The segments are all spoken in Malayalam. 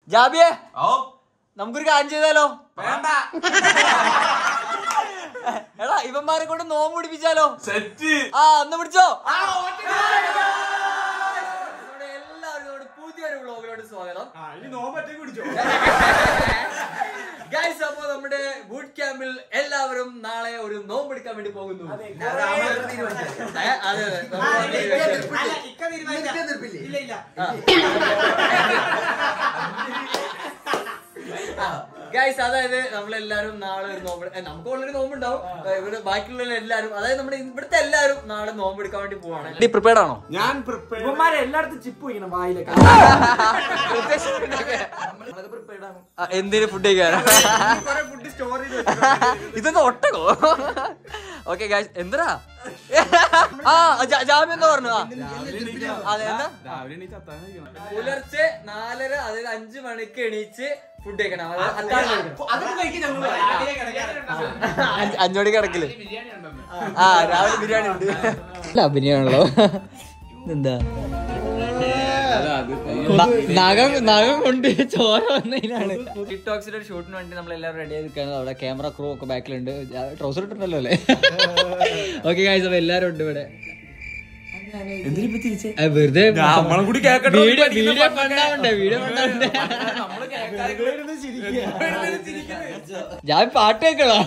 ജാബിയെ ഓ നമുക്കൊരു കാര്യം ചെയ്താലോ വേണ്ട എടാ ഇവന്മാരെ കൊണ്ട് നോമ്പ് പിടിപ്പിച്ചാലോ സെറ്റ് ആ ഒന്ന് പിടിച്ചോ നമ്മുടെ എല്ലാവരും പുതിയൊരു വ്ളോഗിലോട്ട് സ്വാഗതം ഗൈസ് അപ്പൊ നമ്മുടെ ബൂട്ട് ക്യാമ്പിൽ എല്ലാവരും നാളെ ഒരു നോമ്പ് എടുക്കാൻ വേണ്ടി പോകുന്നു ഏ, അതെ അതെ നമ്മൾ ഗൈസ് അതായത് നമ്മളെല്ലാരും നാളെ ഒരു നോമ്പ് ഏ, നമുക്ക് ഓൾറെഡി നോമ്പുണ്ടാവും ഏ, ഇവിടെ ബാക്കിയുള്ള എല്ലാരും അതായത് നമ്മുടെ ഇവിടുത്തെ എല്ലാരും നാളെ നോമ്പ് എടുക്കാൻ വേണ്ടി പോവാണ് നീ പ്രിപ്പയർഡ് ആണോ ഞാൻ പ്രിപ്പയർ ഇവന്മാരെ എല്ലായിടത്തും ചിപ്പ് വയ്ക്കണം വായിലൊക്കെ ആ, എന്തിന് ഫുഡ് കഴിക്കാനാ ഫുഡ് സ്റ്റോർ ചെയ്ത് ഇതൊന്ന് ഒട്ടകോ ഓക്കെ ഗൈസ് എന്തരാ ആ ജാ- ജാമ്യം എന്താ പറഞ്ഞു ആ അതെ എന്താ രാവിലെ എണീറ്റ് അത്താഴം കഴിക്കണം പുലർച്ചെ നാലര അതായത് അഞ്ചു മണിക്ക് എണീച്ച് ഫുഡ് കഴിക്കണം അതായത് അത്താഴം കഴിക്കണം. അഞ്ച് അഞ്ചു മണിക്ക് കിടക്കില് ആ രാവിലെ ബിരിയാണി ഉണ്ട് അല്ല ബിരിയാണല്ലോ എന്താ നഖം നഖം കൊണ്ട് ചോര വന്നതിനാണ് ടിക്ടോക്സിന്റെ ഒരു ഷൂട്ടിന് വേണ്ടി നമ്മൾ എല്ലാവരും റെഡി ആയി നിൽക്കുകയാണ് അവിടെ ക്യാമറ ക്രൂ ഒക്കെ ബാക്കിലുണ്ട് ട്രൗസർ ഇട്ടിട്ടുണ്ടല്ലോ അല്ലേ ഓക്കെ കാഴ്ച അപ്പൊ എല്ലാരും ഉണ്ട് ഇവിടെ ആ, വെറുതെ നമ്മളും കൂടി കേക്കട്ടെ വീഡിയോ വീഡിയോ കണ്ടാവണ്ടേ വീഡിയോ കണ്ടാവണ്ടേ ഞാൻ പാട്ട് കേക്കണോ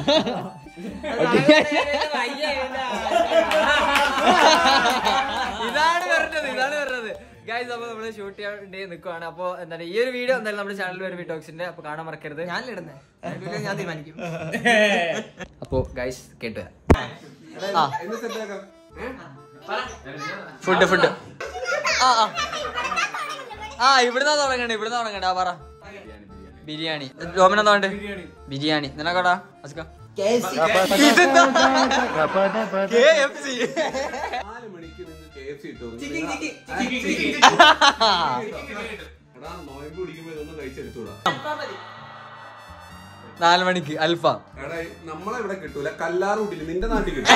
ഇതാണ് പറഞ്ഞത് ഇതാണ് പറഞ്ഞത് ഗൈസ് അപ്പൊ നമ്മള് ഷൂട്ട് ചെയ്യാൻ വേണ്ടി നിൽക്കുവാണ് അപ്പൊ എന്താണ് ഈ ഒരു വീഡിയോ എന്തായാലും നമ്മുടെ ചാനലിൽ വരും ടോക്സിന്റെ അപ്പൊ കാണാൻ മറക്കരുത് ഞാൻ ഇടുന്നേ ഞാൻ തീരുമാനിക്കും അപ്പൊ ഗൈസ് കേട്ട് ആ ഫുഡ് ഫുഡ് ആ ആ ആ ഇവിടുന്ന് തുടങ്ങണ്ട ഇവിടുന്ന് തുടങ്ങണ്ട ആ പറ ബിരിയാണി ഡോമിന എന്താ വേണ്ടത് ബിരിയാണി നിനക്കടാ അസ്ക ഇതെന്താ KFC. നാല് മണിക്ക് നിങ്ങൾ കെ എഫ് സി ഇട്ടു എടാ നോയമ്പ് പിടിക്കുമ്പോ ഇതൊന്നും കഴിച്ചെടുത്തൂടാ നാല് മണിക്ക് അൽഫാം എടാ നമ്മളെ ഇവിടെ കിട്ടൂല കല്ലാറൂട്ടില് നിന്റെ നാട്ടിൽ കിട്ടും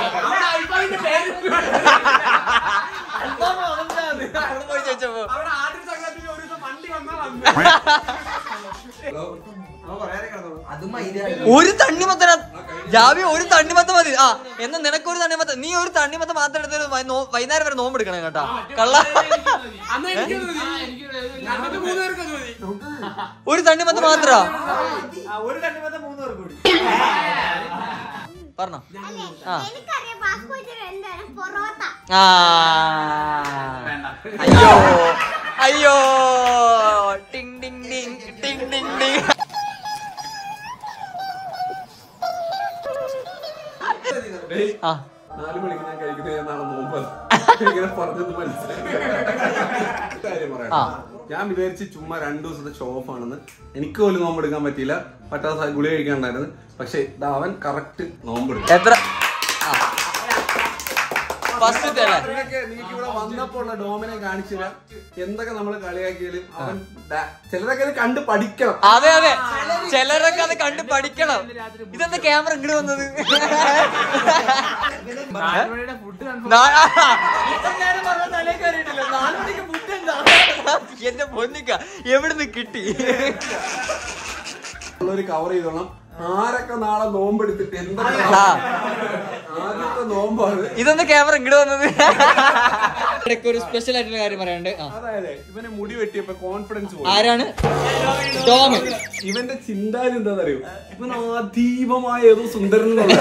അവിടെ പോയി ചോദിച്ചപ്പോ അവിടെ ആദ്യം സംഘത്തിൽ ഒരു ദിവസം വണ്ടി വന്നാ വന്നു ഹലോ അതും ഒരു തണ്ണിമത്തന ജാവി ഒരു തണ്ണിമത്ത മതി ആ എന്നാ നിനക്ക് ഒരു തണ്ണിമത്ത നീ ഒരു തണ്ണിമത്ത മാത്രം എടുത്തൊരു വൈ- നോ- വൈകുന്നേരം വരെ നോമ്പ് എടുക്കണം കേട്ടാ കള്ള ഒരു തണ്ണിമത്ത മാത്ര ഒരു തണ്ണിമത്ത മൂന്ന് പേർക്ക് കൂടി പറഞ്ഞോ ആ എനിക്കറിയാം പാസ്പോർട്ട് എന്താണ് പൊറോട്ട ആ അയ്യോ അയ്യോ ടിങ് ടിങ് ടിങ് ടിങ് ടിങ് ടിങ് ഡേയ്, ആ നാല് മണിക്ക് ഞാൻ കഴിക്കുന്നത് ഞാൻ നാളെ നോമ്പല്ല ഇങ്ങനെ പറഞ്ഞത് മനസ്സിലായി കാര്യം പറയണം ആ. ഞാൻ വിചാരിച്ച് ചുമ്മാ രണ്ടു ദിവസത്തെ ഷോ ഓഫ് ആണെന്ന് എനിക്ക് പോലും നോമ്പെടുക്കാൻ പറ്റിയില്ല പറ്റാത്ത ഗുളി കഴിക്കാണ്ടായിരുന്നു പക്ഷെ ഇത് അവൻ കറക്റ്റ് നോമ്പെടുക്കും എത്ര ഫസ്റ്റ് അല്ലേ നിങ്ങൾക്ക് നിങ്ങൾക്ക് ഇവിടെ വന്നപ്പോ ഉള്ള ഡോമിനെ കാണിച്ചില്ല എന്തൊക്കെ നമ്മൾ കളിയാക്കിയാലും അവൻ ദാ- ചിലരൊക്കെ ഇത് കണ്ട് പഠിക്കണം അതെ അതെ ചിലരൊക്കെ അത് കണ്ട് പഠിക്കണം ഇതെന്താ ക്യാമറ ഇങ്ങോട്ട് വന്നത് നാ- ഇതെങ്ങാനും പറഞ്ഞ തലയിൽ കയറിയിട്ടില്ല. നാല് മണിക്ക് food എന്താ? എന്റെ പൊന്നിക്ക എവിടുന്ന് കിട്ടി ഉള്ളൊരു കവർ ചെയ്തോളാം ആരൊക്കെ നാളെ നോമ്പെടുത്തിട്ട് എന്തൊക്കെ ആ. ആദ്യത്തെ നോമ്പാണ് ഇതെന്താ ക്യാമറ ഇങ്ങോട്ട് വന്നത് ഇടയ്ക്ക് ഒരു സ്പെഷ്യൽ ആയിട്ടുള്ള കാര്യം പറയാനുണ്ട് ആ. അതായത് ഇവനെ മുടി വെട്ടിയപ്പോ കോൺഫിഡൻസ് പോയി ആരാണ് ടോമ് ഇവന്റെ ചിന്താഗതി എന്താണെന്നറിയോ ഇവൻ അതീവമായ ഏതോ സുന്ദരൻ എന്നുള്ള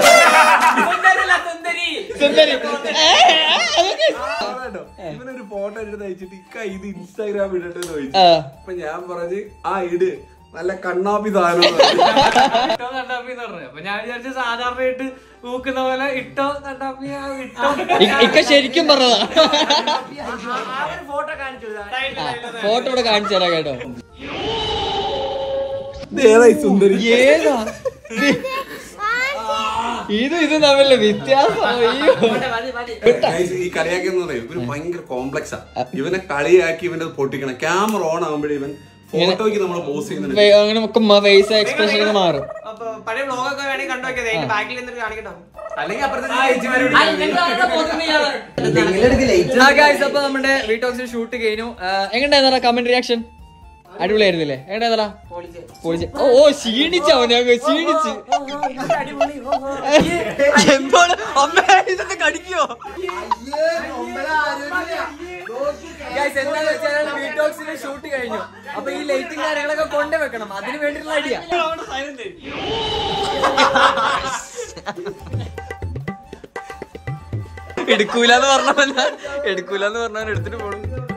സുന്ദരി ഏ, അതൊക്കെ ആളാട്ടോ. ഇവനൊരു ഫോട്ടോ എടുത്ത് അയച്ചിട്ട് ഇക്ക ഇത് ഇൻസ്റ്റാഗ്രാം ഇടട്ടെ എന്ന് ചോദിച്ചു ആ. അപ്പൊ ഞാൻ പറഞ്ഞ് ആ ഇട് നല്ല കണ്ണാപ്പി സാധനം എന്ന് പറഞ്ഞു. ഇട്ടോ കണ്ടാപ്പി എന്ന് പറഞ്ഞു അപ്പൊ ഞാൻ വിചാരിച്ചു സാധാരണയായിട്ട് ഊക്കുന്ന പോലെ ഇട്ടോ കണ്ടാപ്പി ആ ഇട്ടോ ഇ- ഇക്ക ശരിക്കും പറഞ്ഞതാ ആ ഒരു ഫോട്ടോ കാണിച്ചു ഫോട്ടോ ഇവിടെ കാണിച്ചു തരാം കേട്ടോ ഇത് ഏതായി സുന്ദരി ഏതാ ഇത് ഇത് തമ്മിലുള്ള വ്യത്യാസം അയ്യോ Guys, ഈ കളിയാക്കി എന്ന് പറയും ഇവന് ഭയങ്കര കോംപ്ലക്സാ ഇവനെ കളിയാക്കി ഇവന്റെ പൊട്ടിക്കണം ക്യാമറ ഓൺ ആകുമ്പോഴേ ഇവൻ ഫോട്ടോയ്ക്ക് നമ്മൾ പോസ് ചെയ്യുന്നുണ്ട് വേ- അങ്ങനെ ഒക്കെ ഫേസ് എക്സ്പ്രഷൻ ഒക്കെ മാറും അപ്പൊ പഴയ വ്ലോഗൊക്കെ വേണമെങ്കിൽ കണ്ടു നോക്കിയത് അതിന്റെ ബാക്കിൽ നിന്നിട്ട് കാണിക്കട്ടോ അല്ലെങ്കിൽ ആ ഗൈസ് അപ്പൊ നമ്മുടെ വീട്ടോക്സിൽ ഷൂട്ട് കഴിഞ്ഞു എങ്ങനെയായിരുന്നു കമന്റ് റിയാക്ഷൻ അടിപൊളിയായിരുന്നില്ലേ എങ്ങനെയാ പൊളിച്ച് ഓ ഓ ക്ഷീണിച്ചു അവൻ ഞങ്ങൾ ക്ഷീണിച്ച് എന്താണ് അമ്മ ഇതൊക്കെ കടിക്കോ വീട്ടോക്സിന്റെ ഷൂട്ട് കഴിഞ്ഞു അപ്പൊ ഈ ലൈറ്റും കാര്യങ്ങളൊക്കെ കൊണ്ടേ വെക്കണം അതിന് വേണ്ടിയിട്ടുള്ള ഐഡിയ എടുക്കൂലെന്ന് പറഞ്ഞവൻ എടുക്കൂലെന്ന് പറഞ്ഞവൻ എടുത്തിട്ട് പോണു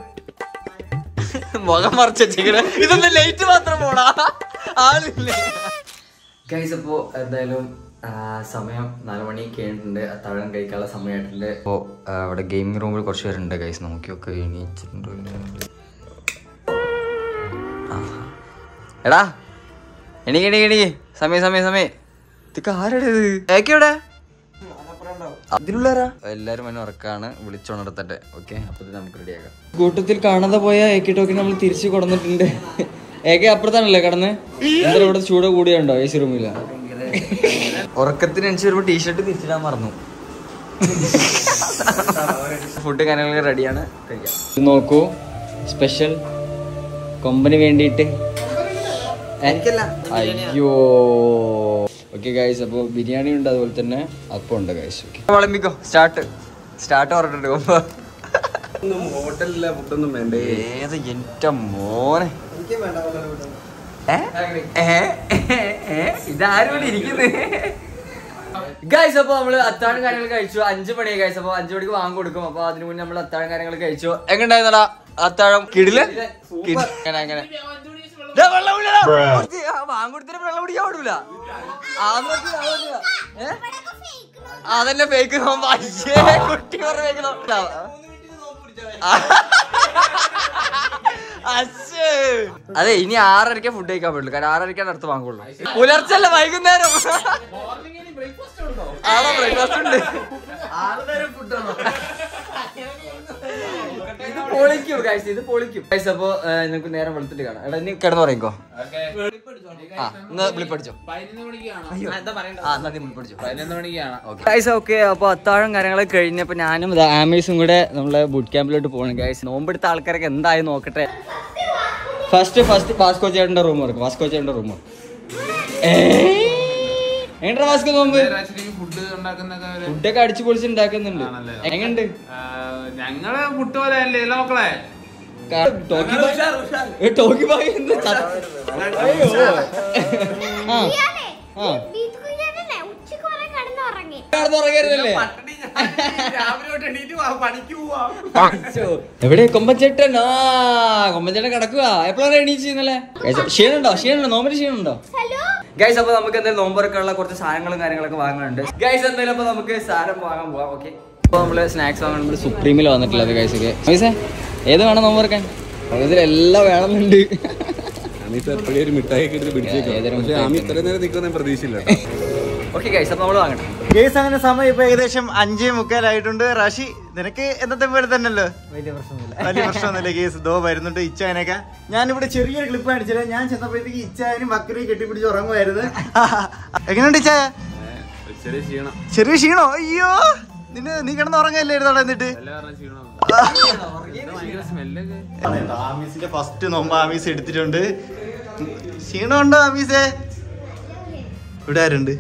മുഖം മറച്ചിങ്ങനെ ഇതൊന്നും ലൈറ്റ് മാത്രം പോടാ ആളില്ലേ ഗൈസ് അപ്പോ എന്തായാലും ആ, സമയം നാല് മണി കഴിഞ്ഞിട്ടുണ്ട് അത്താഴം കഴിക്കാനുള്ള സമയമായിട്ടുണ്ട് അപ്പോൾ അവിടെ ഗെയിമിംഗ് റൂമിൽ കുറച്ച് പേരുണ്ട് ഗൈസ് നോക്കിയൊക്കെ എണീച്ചിട്ടുണ്ടോ ഇല്ലയോ? ആഹാ. എടാ എണീക്ക് എണീക്ക് എണീക്ക് സമയം സമയം സമയം ഇതൊക്കെ ആരുടെ ഇത് ഏക്കെവിടെ അതിലുള്ളാരാ എല്ലാരും എന്നെ ഉറക്കാണ് വിളിച്ചുണർത്തട്ടെ ഓക്കെ അപ്പൊ ഇത് നമുക്ക് റെഡിയാക്കാം കൂട്ടത്തിൽ കാണാതെ പോയ ഏക്കി ടോക്കി നമ്മൾ തിരിച്ചു കൊടുത്തിട്ടുണ്ട് ഏക്കെ അപ്പുറത്താണല്ലേ കടന്ന് എന്തായാലും ഇവിടെ ചൂട് കൂടിയുണ്ടോ എ സി റൂമില്ല ഉറക്കത്തിനനുസരിച്ച് വരുമ്പോ ടീഷർട്ട് തിരിച്ചിടാൻ മറന്നു ഫുഡ് കാര്യങ്ങളൊക്കെ റെഡിയാണ് കഴിക്കാം ഇത് നോക്കൂ സ്പെഷ്യൽ കൊമ്പന് വേണ്ടിയിട്ട് അയ്യോ ഓക്കെ ഗൈസ് അപ്പോൾ ബിരിയാണി ഉണ്ട് അതുപോലെ തന്നെ അപ്പം ഉണ്ട് ഗൈസ് ഓക്കെ വിളമ്പിക്കോ സ്റ്റാർട്ട് സ്റ്റാർട്ട് പറഞ്ഞിട്ടുണ്ട് കൊമ്പ ഒന്നും ഹോട്ടലിലെ ഫുഡൊന്നും വേണ്ടേ ഏത് എന്റെ മോനെ ഏ? ഏ? ഏ? ഇതാരും ഇവിടെ ഇരിക്കുന്നത് ഗൈസ് അപ്പൊ നമ്മള് അത്താഴം കാര്യങ്ങൾ കഴിച്ചു അഞ്ചു മണിയായി ഗൈസ് അപ്പൊ അഞ്ചു മണിക്ക് വാങ്ങി കൊടുക്കും അപ്പൊ അതിനു മുന്നേ നമ്മൾ അത്താഴം കാര്യങ്ങൾ കഴിച്ചു എങ്ങനെയുണ്ടായിരുന്നടാ അത്താഴം കിടില് കിടി- അങ്ങനെ അങ്ങനെ ദേ വെള്ളം കുടിയെടാ. കുറച്ച് ആ വാങ്ങിക്കൊടുത്തിട്ട് വെള്ളം കുടിക്കാൻ പാടില്ല ആ, നോക്ക്, ആ, നോക്ക്. ഏ? അതന്നെ ഫേക്ക് കുട്ടി പറഞ്ഞ ഫേക്ക് അശ്ശേ. അതെ ഇനി ആറരയ്ക്ക് ഫുഡ് കഴിക്കാൻ പറ്റുള്ളൂ കാരണം ആറരയ്ക്കാണ് അടുത്ത് വാങ്ങുള്ളൂ പുലർച്ചല്ല വൈകുന്നേരം ആണോ ബ്രേക്ക്ഫാസ്റ്റ് ഉണ്ട് ഇത് പൊളിക്കും ഗൈസ് ഇത് പൊളിക്കും ഗൈസ് അപ്പൊ നിങ്ങൾക്ക് നേരം വെളുത്തിട്ട് കാണാം എടാ നീ കിടന്നു പറയിക്കോ ആ എന്നാ വിളിപ്പടിച്ചോ അയ്യോ. ആ, എന്നാ നീ വിളിപ്പടിച്ചോ. ഗൈസ് ഓക്കെ അപ്പൊ അത്താഴം കാര്യങ്ങളൊക്കെ കഴിഞ്ഞപ്പോ ഞാനും ദാ ആമീസും കൂടെ നമ്മളെ ബുട്ട് ക്യാമ്പിലോട്ട് പോകണം ഗൈസ് നോമ്പെടുത്ത ആൾക്കാരൊക്കെ എന്തായി നോക്കട്ടെ ഫസ്റ്റ് ഫസ്റ്റ് വാസ്കോ ചേട്ടന്റെ റൂം ഇറക്കും വാസ്കോ ചേട്ടന്റെ റൂം എങ്ങനെയാ വാസ്കോ നോമ്പ് ഫുഡ് ഉണ്ടാക്കുന്നൊക്കെ ഒരു ഫുഡൊക്കെ അടിച്ചു പൊളിച്ച് ഉണ്ടാക്കുന്നുണ്ട് എങ്ങനെയുണ്ട് ഞങ്ങള് ഫുഡ് പോലെ അല്ലേ അല്ലേ മക്കളെ കാ- ടോക്കി ബായ് ഏ, ടോക്കി ബായ് എന്ത് ചത്ത- അയ്യോ ആ ഇയാളെ, ആ. ഈ ബീച്ച് കുഞ്ഞാനല്ലേ ഉച്ചക്ക് വരെ കിടന്നുറങ്ങി കിടന്നുറങ്ങരുതല്ലേ രാവിലെ തൊട്ട് എണീറ്റ് വാ, പണിക്ക് പോവാ അയ്യോ. എവിടെ കൊമ്പച്ചേട്ടൻ ആ കൊമ്പച്ചേട്ടൻ കിടക്കുക എപ്പോഴാണ് എണീച്ച് ഇന്നലെ ക്ഷീണുണ്ടോ ക്ഷീണുണ്ടോ നോമ്പിന് ക്ഷീണുണ്ടോ ഹലോ ഗൈസ് അപ്പൊ നമുക്ക് എന്തായാലും നോമ്പറൊക്കെയുള്ള കുറച്ച് സാധനങ്ങളും കാര്യങ്ങളൊക്കെ വാങ്ങാനുണ്ട് ഗൈസ് എന്തായാലും അപ്പൊ നമുക്ക് സാധനം വാങ്ങാൻ പോവാം ഓക്കെ അപ്പൊ നമ്മള് സ്നാക്സ് വാങ്ങാൻ നമ്മൾ സുപ്രീമിൽ വന്നിട്ടുള്ളത് ഗൈസ് ഒക്കെ ഗൈസേ ഏത് വേണം നോമ്പറക്കാൻ ഇതിലെല്ലാം വേണമെന്നുണ്ട് അമിത് എപ്പോഴും ഒരു മിഠായി ഒക്കെ എടുത്ത് പിടിച്ചേക്കും ഏതൊരു പക്ഷേ മിഠായി അമി ഇത്രയും നേരം നിൽക്കുന്ന പ്രതീക്ഷയില്ല ഓക്കെ ഗൈസ് അപ്പൊ നമ്മള് വാങ്ങട്ടെ കേസ് അങ്ങനെ സമയം ഇപ്പൊ ഏകദേശം അഞ്ചേ മുക്കാലായിട്ടുണ്ട് റാഷി നിനക്ക് എന്നത്തെ പോലെ തന്നെയല്ലോ വലിയ പ്രശ്നമൊന്നുമില്ല വലിയ പ്രശ്നമൊന്നുമില്ല കേസ് ദോ വരുന്നുണ്ട് ഇച്ചായനൊക്കെ ഞാനിവിടെ ചെറിയൊരു ക്ലിപ്പ് കാണിച്ചില്ല ഞാൻ ചെന്നപ്പോഴത്തേക്ക് ഇച്ചായനും ബക്കറിയും കെട്ടിപ്പിടിച്ച് ഉറങ്ങുമായിരുന്നു എങ്ങനെയുണ്ട് ഇച്ചായ ചെറിയ ക്ഷീണം ചെറിയ ക്ഷീണോ അയ്യോ നിന്നെ നീ കിടന്ന് ഉറങ്ങല്ലായിരുന്നു അവിടെ എന്നിട്ട് ആമീസിന്റെ ഫസ്റ്റ് നോമ്പ് ആമീസ് എടുത്തിട്ടുണ്ട് ക്ഷീണമുണ്ടോ ആമീസേ ഇവിടെ ആരുണ്ട്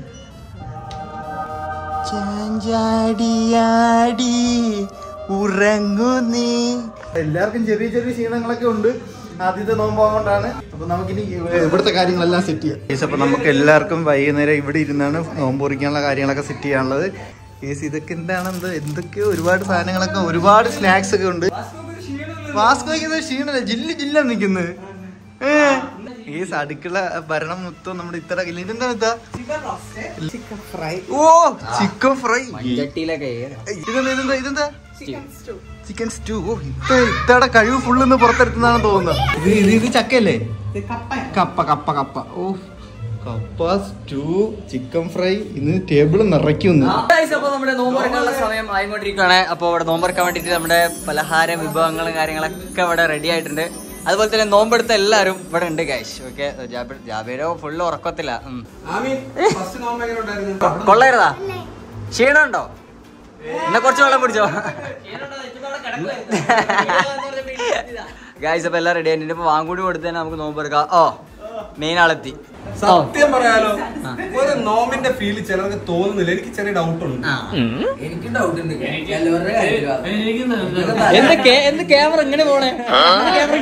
ചാഞ്ചാടിയാടി ഉറങ്ങു നീ എല്ലാവർക്കും ചെറിയ ചെറിയ ക്ഷീണങ്ങളൊക്കെ ഉണ്ട് ആദ്യത്തെ നോമ്പാകൊണ്ടാണ് അപ്പൊ നമുക്കിനി ഇവിടുത്തെ കാര്യങ്ങളെല്ലാം സെറ്റ് ചെയ്യാം കേസ് അപ്പൊ നമുക്ക് എല്ലാവർക്കും വൈകുന്നേരം ഇവിടെ ഇരുന്നാണ് നോമ്പ് പൊറിക്കാനുള്ള കാര്യങ്ങളൊക്കെ സെറ്റ് ചെയ്യാനുള്ളത് കേസ് ഇതൊക്കെ എന്താണ് എന്ത് എന്തൊക്കെയോ ഒരുപാട് സാധനങ്ങളൊക്കെ ഒരുപാട് സ്നാക്സ് ഒക്കെ ഉണ്ട് വാസ്കോയ്ക്ക് ക്ഷീണല്ല ജില്ല ജില്ല നിൽക്കുന്നത് ഏഹ് കേസ് അടുക്കള ഭരണം മൊത്തം നമ്മുടെ ഇത്ര ഇതെന്താ ഇതാ ചിക്കൻ ഫ്രൈ ഓ ചിക്കൻ ഫ്രൈ ചട്ടിയിലൊക്കെ ഇതെന്താ ഇതെന്താ ഇതെന്താ ചിക്കൻ സ്റ്റൂ ഓ ഇത്ത ഇത്തയുടെ കഴിവ് ഫുള്ള് പുറത്തെടുത്തുന്നാണ് തോന്നുന്നത് ഇത് ഇത് ഇത് ചക്കയല്ലേ കപ്പ കപ്പ കപ്പ ഓ കപ്പ സ്റ്റൂ ചിക്കൻ ഫ്രൈ ഇന്ന് ടേബിൾ നിറയ്ക്കുന്നു Guys, അപ്പൊ നമ്മുടെ നോമ്പറക്കാനുള്ള സമയം ആയിക്കൊണ്ടിരിക്കുകയാണ് അപ്പോൾ ഇവിടെ നോമ്പറക്കാൻ വേണ്ടിയിട്ട് നമ്മുടെ പലഹാര വിഭവങ്ങളും കാര്യങ്ങളൊക്കെ ഇവിടെ റെഡി ആയിട്ടുണ്ട് അതുപോലെ തന്നെ നോമ്പെടുത്ത എല്ലാവരും ഇവിടെ ഉണ്ട് ഗൈഷ് ഓക്കെ ജാബേരോ ഫുള്ള് ഉറക്കത്തില്ല ഉം. ആമി ഫസ്റ്റ് നോമ്പ് എങ്ങനെ ഉണ്ടായിരുന്നു കൊള്ളരുതാ ക്ഷീണമുണ്ടോ എന്നാ കുറച്ച് വെള്ളം കുടിച്ചോ ഗായ്സ് അപ്പൊ എല്ലാം റെഡി ആയിട്ട് ഇപ്പൊ വാങ്ങൂടി കൊടുത്ത് തന്നെ നമുക്ക് നോമ്പ് എടുക്കാം ഓ മെയിൻ ആളെത്തി സത്യം പറയാലോ ഒരു നോമിന്റെ ഫീൽ ചിലർക്ക് തോന്നുന്നില്ല എനിക്ക് ചെറിയ ഡൗട്ട് ഉണ്ട് എനിക്ക് ഡൗട്ട് ഉണ്ട് എല്ലാവരുടെ കാര്യത്തിലും എന്ത് കേ- എന്ത് ക്യാമറ ഇങ്ങനെ പോണേ ക്യാമറ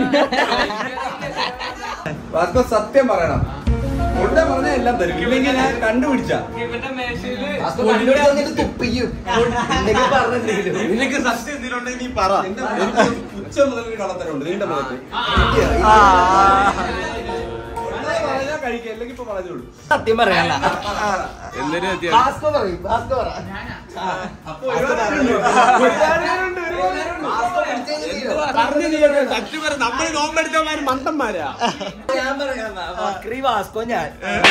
വാസ്തവ സത്യം പറയണം കൊണ്ട പറഞ്ഞ എല്ലാം തരും ഇല്ലെങ്കിൽ ഞാൻ കണ്ടുപിടിച്ച ഇവന്റെ മേശയില് നിനക്ക് സത്യം എന്തെങ്കിലും ഉണ്ടെങ്കിൽ നീ പറ എന്റെ ഉച്ച മുതൽ ഒരു കള്ളത്തരമുണ്ട് നീണ്ട മുഖത്ത് ഉള്ളത് പറഞ്ഞാ കഴിക്കാം അല്ലെങ്കിൽ ഇപ്പൊ പറഞ്ഞോളൂ സത്യം പറയാനല്ല ഭാസ്കർ പറയും ഭാസ്കർ പറ അപ്പൊ ഒരുപാട് പേരുണ്ട്. ഒരുപാട് പേരുണ്ട്, ഒരുപാട് പേരുണ്ട്. നമ്മൾ നോമ്പെടുത്തവന്മാര് മണ്ടന്മാരാ ഞാൻ പറയാം ബക്രി വാസ്കോ ഞാൻ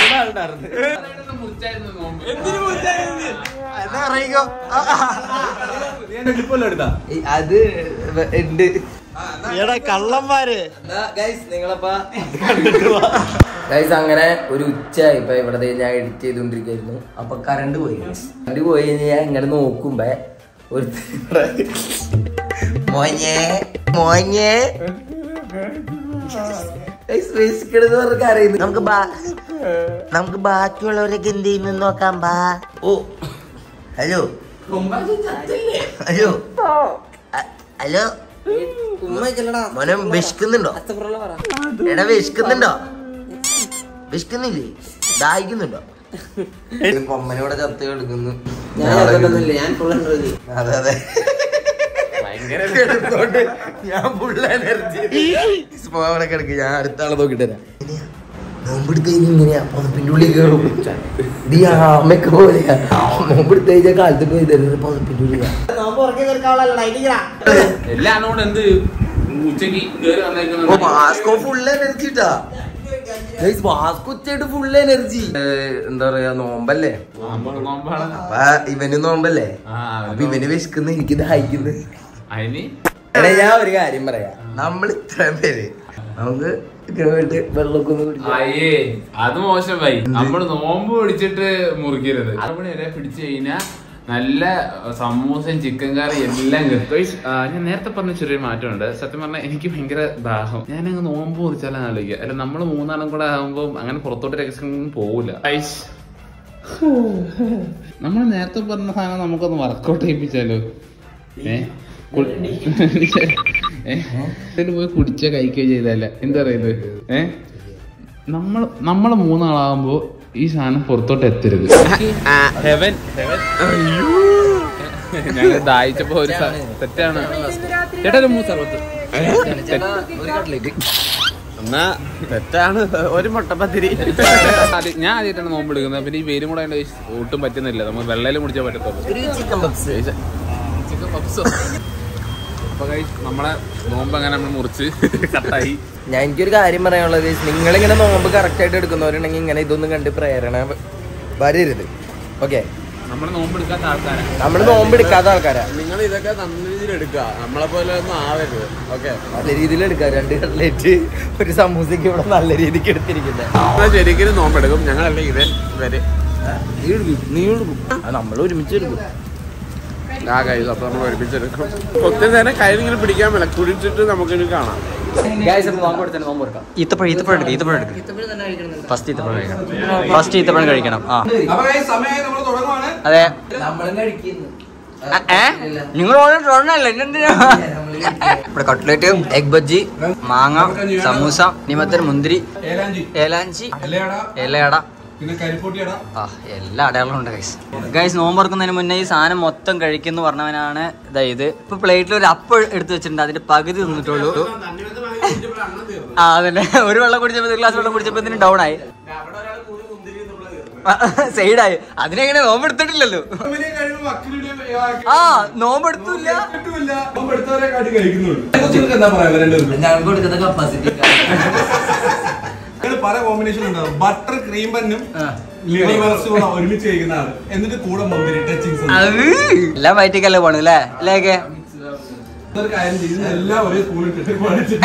എന്നാ അറിയിക്കോ നീ എന്റെ clip വല്ലതും എടുത്താ? അത് ഉണ്ട് എടാ കള്ളന്മാര് ഗൈസ് അങ്ങനെ ഒരു ഉച്ച ഇപ്പൊ ഇവിടെ ദേ ഞാൻ എഡിറ്റ് ചെയ്തോണ്ടിരിക്കായിരുന്നു അപ്പൊ കറണ്ട് പോയി കറണ്ട് പോയി കഴിഞ്ഞ് ഞാൻ ഇങ്ങനെ നോക്കുമ്പോ ഒരു മോഞ്ഞേ മോഞ്ഞേ വിശക്കണെന്ന് പറഞ്ഞ കരയുന്നു നമുക്ക് ബാ- നമുക്ക് ബാക്കിയുള്ളവരൊക്കെ എന്ത് ചെയ്യുന്നു നോക്കാം ബാ ഓ ഹലോ ഹലോ അ- ഹലോ മോനെ വിശക്കുന്നുണ്ടോ എടാ വിശക്കുന്നുണ്ടോ വിശക്കുന്നില്ലേ ദാഹിക്കുന്നുണ്ടോ അമ്മനോടെ ചത്ത് കളിക്കുന്നു അതെ അതെ എടുത്തോണ്ട് ഞാൻ ഫുൾ എനർജി അവിടെ കിടക്ക് ഞാൻ അടുത്ത ആളെ നോക്കിട്ട് തരാം നോമ്പെടുത്ത് കഴിഞ്ഞ് ഇങ്ങനെയാ പതിപ്പിന്റെ ഉള്ളിൽ കയറും ഇത് ഈ ആമയൊക്കെ പോലെയാ നോമ്പെടുത്ത് കഴിഞ്ഞാൽ കാലത്ത് പോയി തരുന്നത് പതിപ്പിന്റെ ഉള്ളിലാ എല്ലാം കൂടെ എന്ത് ഉച്ചക്ക് കേറി ഓ, വാസ്കോ ഫുൾ എനർജി ഇട്ടാ വാസ്കോ ഉച്ചയായിട്ട് ഫുൾ എനർജി എന്താ പറയാ നോമ്പല്ലേ അപ്പൊ ഇവന് നോമ്പല്ലേ ആ, അപ്പൊ ഇവന് വിശക്കുന്ന എനിക്ക് ദാഹിക്കുന്നു അതിന് എടാ ഞാൻ ഒരു കാര്യം പറയാം നമ്മൾ ഇത്രയും പേര് നമുക്ക് കേട്ട് വെള്ളമൊക്കെ ഒന്ന് കുടിക്കാം അയ്യേ അത് മോശമായി നമ്മൾ നോമ്പ് പിടിച്ചിട്ട് മുറിക്കരുത് ആറ് മണി വരെ പിടിച്ചു കഴിഞ്ഞാ നല്ല സമൂസയും ചിക്കൻ കറി എല്ലാം കിട്ടും Guys, ആ, ഞാൻ നേരത്തെ പറഞ്ഞ ചെറിയൊരു മാറ്റമുണ്ട് സത്യം പറഞ്ഞാൽ എനിക്ക് ഭയങ്കര ദാഹം ഞാൻ അങ്ങ് നോമ്പ് കുറിച്ചാലാണ് ആലോചിക്കുക അല്ല നമ്മൾ മൂന്നാളും കൂടെ ആകുമ്പോൾ അങ്ങനെ പുറത്തോട്ട് രഹസ്യം പോവില്ല നമ്മൾ നേരത്തെ പറഞ്ഞ സാധനം നമുക്കൊന്ന് വർക്കൗട്ട് ചെയ്യിപ്പിച്ചാലോ ഏ കു- ഏ? ഇതില് പോയി കുടിച്ച കഴിക്കുകയോ ചെയ്തല്ല എന്താ പറയുന്നത് ഏ നമ്മൾ നമ്മൾ മൂന്നാളാകുമ്പോ ഈ സാധനം പുറത്തോട്ട് എത്തരുത് ഹെവൻ ഞങ്ങൾ ദാഹിച്ചപ്പോ ഒരു സ- തെറ്റാണ് ചേട്ടാ ഒരു മൂന്ന് സർവത്ത് എന്നാ തെറ്റാണ് ഒരു മുട്ടപ്പത്തിരി ആദ്യം- ഞാൻ ആദ്യമായിട്ടാണ് നോമ്പ് എടുക്കുന്നത് പിന്നെ ഈ പേരും കൂടെ ആയതുകൊണ്ട് guys ഒട്ടും പറ്റുന്നില്ല നമ്മൾ വെള്ളയിലും കുടിച്ചാൽ പറ്റത്തുള്ളൂ ഒരു ചിക്കൻ പപ്സ് ചിക്കൻ പപ്സോ അപ്പൊ guys, നമ്മളെ നോമ്പ് അങ്ങനെ നമ്മൾ മുറിച്ച് കട്ടായി ഞാൻ എനിക്കൊരു കാര്യം പറയാനുള്ളത് നിങ്ങളിങ്ങനെ നോമ്പ് കറക്റ്റ് ആയിട്ട് എടുക്കുന്നവരുണ്ടെങ്കിൽ ഇങ്ങനെ ഇതൊന്നും കണ്ട് പ്രേരണ വരരുത് ഓക്കെ നമ്മൾ നോമ്പ് എടുക്കാത്ത ആൾക്കാരാണ് നമ്മൾ നോമ്പ് എടുക്കാത്ത ആൾക്കാരാ നിങ്ങൾ ഇതൊക്കെ നല്ല രീതിയിൽ എടുക്കുക നമ്മളെ പോലെ ഒന്നും ആവരുത് ഓക്കെ നല്ല രീതിയിൽ എടുക്കാം രണ്ട് കട്ട്ലേറ്റ് ഒരു സമൂസയ്ക്ക് ഇവിടെ നല്ല രീതിക്ക് എടുത്തിരിക്കുന്നത് ശരിക്കും നോമ്പെടുക്കും ഞങ്ങളല്ലേ ഇവൻ ഇവര് നീ എടുക്കും നമ്മൾ ഒരുമിച്ച് എടുക്കും ആ കൈ അപ്പൊ നമ്മൾ ഒരുമിച്ചെടുക്കും ഒത്തിരി നേരം കയ്യിലിങ്ങനെ പിടിക്കാൻ മേല കുടിച്ചിട്ട് നമുക്കിനി കാണാം ഗായ്സ് അപ്പൊ വാങ്ങി കൊടുത്തന്നെ നോമ്പ് കൊടുക്കാം ഈത്തപ്പഴം ഈത്തപ്പഴം എടുക്കുക ഈത്തപ്പഴം എടുക്കുക ഫസ്റ്റ് ഈത്തപ്പഴം കഴിക്കണം ഫസ്റ്റ് ഈത്തപ്പഴം കഴിക്കണം ആ അപ്പൊ guys, സമയമായി നമ്മൾ തുടങ്ങുവാണ് അതെ നമ്മളും കഴിക്കുന്നു അ- ഏ നിങ്ങൾ ഓൾറെഡി തുറന്നല്ലേ എന്തിനാ ഇവിടെ കട്ട്ലേറ്റ് എഗ് ബജ്ജി മാങ്ങ സമൂസ നിമത്തൻ മുന്തിരി ഏലാഞ്ചി ഏലാഞ്ചി എലയട ഇലയട പിന്നെ കരിപ്പൊട്ടിയട ആ എല്ലാ അടയാളവും ഉണ്ട് ഗൈസ് ഗൈസ് നോമ്പ് തുറക്കുന്നതിന് മുന്നേ ഈ സാധനം മൊത്തം കഴിക്കുന്നു പറഞ്ഞവനാണ് ഇതായത് ഇപ്പൊ പ്ലേറ്റിൽ ഒരു അപ്പം എടുത്ത് വെച്ചിട്ടുണ്ട് അതിന്റെ പകുതി തിന്നിട്ടുള്ളൂ ആ അതന്നെ ഒരു വെള്ളം കുടിച്ചപ്പോ ഒരു ഗ്ലാസ് വെള്ളം കുടിച്ചപ്പോ ഇതിന് ഡൗൺ ആയി സൈഡായി അതിനെങ്ങനെ നോമ്പ് എടുത്തിട്ടില്ലല്ലോ ആ നോമ്പ് എടുത്തില്ല കിട്ടൂല നോമ്പ് എടുത്തവരെ കാട്ടി കഴിക്കുന്നുള്ളൂ കൊച്ചുങ്ങൾക്ക് എന്താ പറയാ രണ്ടുപേരും ഞങ്ങൾക്ക് കൊടുക്കുന്ന കപ്പാസിറ്റി നിങ്ങൾ പല കോമ്പിനേഷൻ ഉണ്ടാവും ബട്ടർ ക്രീം ബന്നും ലിവർ വറസ്റ്റും കൂടെ ഒരുമിച്ച് കഴിക്കുന്ന ആള് എന്നിട്ട് കൂടെ മുന്തിരി ടച്ചിങ്സ് എല്ലാം വയറ്റിക്കല്ലേ പോണു അല്ലേ അല്ലേക്ക് ഒരു കാര്യം ചെയ്യുന്ന എല്ലാം ഒരേ സ്പൂൺ ഇട്ടിട്ട് പഠിച്ചിട്ട്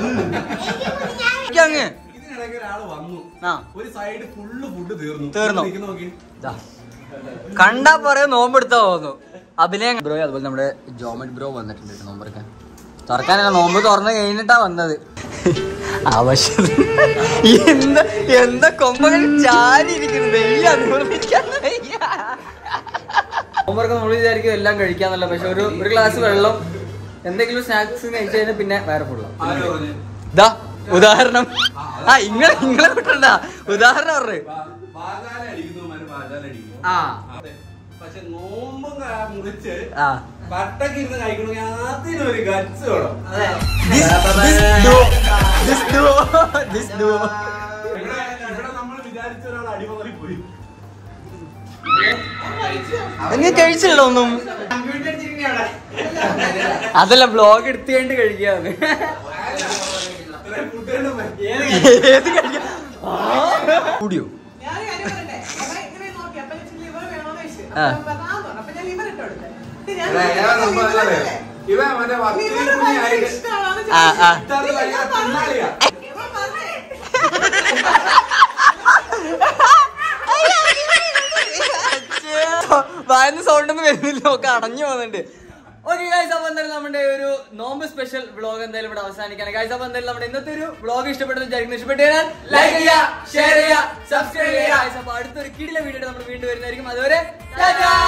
അങ്ങ് ഇതിനിടയ്ക്ക് ഒരാള് വന്നു ആ ഒരു സൈഡ് ഫുള്ള് ഫുഡ് തീർന്നു തീർന്നു. നിൽക്കുന്ന നോക്കി ദാ. കണ്ടാ പറയാ നോമ്പെടുത്താ തോന്നുന്നു അഭിനയം ബ്രോ അതുപോലെ നമ്മുടെ ജോമറ്റ് ബ്രോ വന്നിട്ടുണ്ട് കേട്ടോ നോമ്പെടുക്കാൻ തുറക്കാനല്ല നോമ്പ് തുറന്ന് കഴിഞ്ഞിട്ടാ വന്നത് ആവശ്യം എന്താ എന്താ കൊമ്പകൾ ചാരി ഇരിക്കുന്നത് വെയ്യ അനുഭവിക്കാൻ വയ്യ. നോമ്പൊക്കെ നമ്മൾ വിചാരിക്കും എല്ലാം കഴിക്കാന്നല്ല പക്ഷെ ഒരു ഒരു ഗ്ലാസ് വെള്ളം എന്തെങ്കിലും സ്നാക്സ് കഴിച്ചു കഴിഞ്ഞാൽ പിന്നെ വേറെ ഫുള്ളും ആര് പറഞ്ഞു? ഇതാ ഉദാഹരണം ആ ഇങ്ങളെ ഇങ്ങളെ വിട്ടണ്ട ഉദാഹരണം പറഞ്ഞു വാചാല അടിക്കുന്നവന്മാര് വാചാല അടിക്കും. ആ അതെ. പക്ഷെ നോമ്പും കാ- മുറിച്ച് ആ പട്ടക്ക് ഇരുന്ന് കഴിക്കണമെങ്കിൽ അതിനൊരു ഗട്സ് വേണം This, this duo, this duo, this duo. ഇവിടെ ഇവിടെ നമ്മൾ വിചാരിച്ച ഒരാൾ അടിമറി പോയി അങ്ങ് കഴിച്ചില്ല ഒന്നും അതല്ല ബ്ലോഗ് എടുത്തു കഴിഞ്ഞിട്ട് കഴിക്കാന്ന് ഇത്രയും ഫുഡ് കൊണ്ട് മ- ഏത് കഴിക്കാ ആ. കൂടിയോ ഞാൻ കാര്യം പറയട്ടെ? അപ്പൊ ഇങ്ങനെ നോക്കി. അപ്പൊ ഞാൻ ഇച്ചിരി liver വേണോന്ന് ചോദിച്ചു. ആ. അപ്പൊ പറഞ്ഞു, "ആ" പറഞ്ഞു. അപ്പൊ ഞാൻ liver ഇട്ട് കൊടുത്തു. ഇത് ഞാൻ എടാ, ഞാൻ നമ്മൾ liver അതല്ലേ? അല്ലേ? ഇവൻ മറ്റേ liver വർക്കീൽ ഭയങ്കര കുഞ്ഞായിട്ട് ഇഷ്ടമാണെന്ന് ആ, ആ. ചോദിച്ചു. ഇത്താത്ത ഭയങ്കര തിന്നാളിയാ. ഇവൻ പറഞ്ഞേ. വായന സൗണ്ട് ഒന്നും വരുന്നില്ല ഒക്കെ അടഞ്ഞു പോകുന്നുണ്ട് ഓക്കെ ഗൈസ് അപ്പൊ എന്തായാലും നമ്മുടെ ഒരു നോമ്പ് സ്പെഷ്യൽ വ്ളോഗ് എന്തായാലും ഇവിടെ അവസാനിക്കാണ് ഗൈസ് അപ്പൊ എന്തായാലും നമ്മുടെ ഇന്നത്തെ ഒരു വ്ളോഗ് ഇഷ്ടപ്പെട്ടത് വിചാരിക്കുന്നു ഇഷ്ടപ്പെട്ട് കഴിഞ്ഞാൽ ലൈക്ക് ചെയ്യുക ഷെയർ ചെയ്യുക സബ്സ്ക്രൈബ് ചെയ്യുക Guys, അപ്പൊ അടുത്തൊരു കിടില വീഡിയോ നമ്മൾ വീണ്ടും വരുന്നതായിരിക്കും അതുവരെ ടാറ്റാ